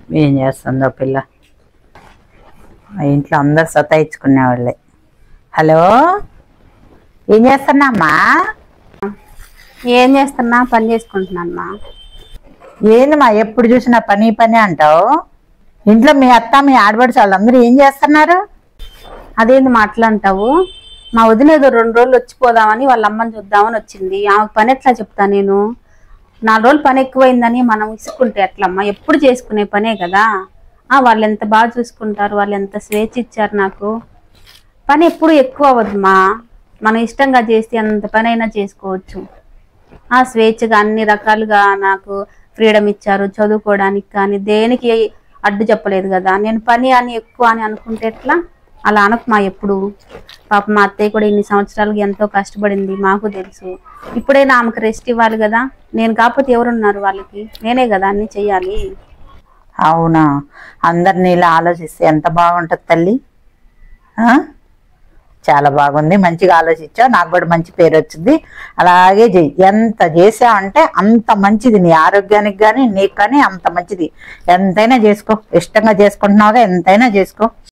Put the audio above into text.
ఏం చేస్తుందో పిల్ల ఆ ఇంట్లో అందరు సతాయించుకునేవాళ్ళే హలో ఏం చేస్తున్నామ్మా ఏం చేస్తున్నా పని చేసుకుంటున్నానమ్మా ఏందమ్మా ఎప్పుడు చూసినా పని పని అంటావు ఇంట్లో మీ అత్త మీ ఆడబడిచి వాళ్ళందరూ ఏం చేస్తున్నారు అదేంది మాట్లాంటావు మా వదిన ఏదో రెండు రోజులు వచ్చిపోదామని వాళ్ళ అమ్మని చూద్దామని వచ్చింది ఆమె పని ఎట్లా చెప్తా నేను నాలుగు రోజులు పని ఎక్కువైందని మనం ఇసుకుంటే ఎట్లమ్మా ఎప్పుడు చేసుకునే పనే కదా ఆ వాళ్ళు ఎంత బాగా చూసుకుంటారు వాళ్ళు ఎంత స్వేచ్ఛ ఇచ్చారు నాకు పని ఎప్పుడు ఎక్కువ అవ్వదుమా మనం ఇష్టంగా చేస్తే ఎంత పని అయినా చేసుకోవచ్చు ఆ స్వేచ్ఛగా అన్ని రకాలుగా నాకు ఫ్రీడమ్ ఇచ్చారు చదువుకోవడానికి కానీ దేనికి అడ్డు చెప్పలేదు కదా నేను పని అని ఎక్కువ అని అనుకుంటే ఎట్లా అలా అనకుమా ఎప్పుడు పాప మా అత్తయ్య కూడా ఇన్ని సంవత్సరాలుగా ఎంతో కష్టపడింది మాకు తెలుసు ఇప్పుడైనా ఆమెకు రెస్ట్ ఇవ్వాలి కదా నేను కాకపోతే ఎవరున్నారు వాళ్ళకి నేనే కదా అన్ని చెయ్యాలి అవునా అందరిని ఇలా ఆలోచిస్తే ఎంత బాగుంటుంది తల్లి ఆ? చాలా బాగుంది మంచిగా ఆలోచించావు నాకు కూడా మంచి పేరు వచ్చింది అలాగే చెయ్యి ఎంత చేసావంటే అంత మంచిది నీ ఆరోగ్యానికి కానీ నీకు కానీ అంత మంచిది ఎంతైనా చేసుకో ఇష్టంగా చేసుకుంటున్నావుగా ఎంతైనా చేసుకో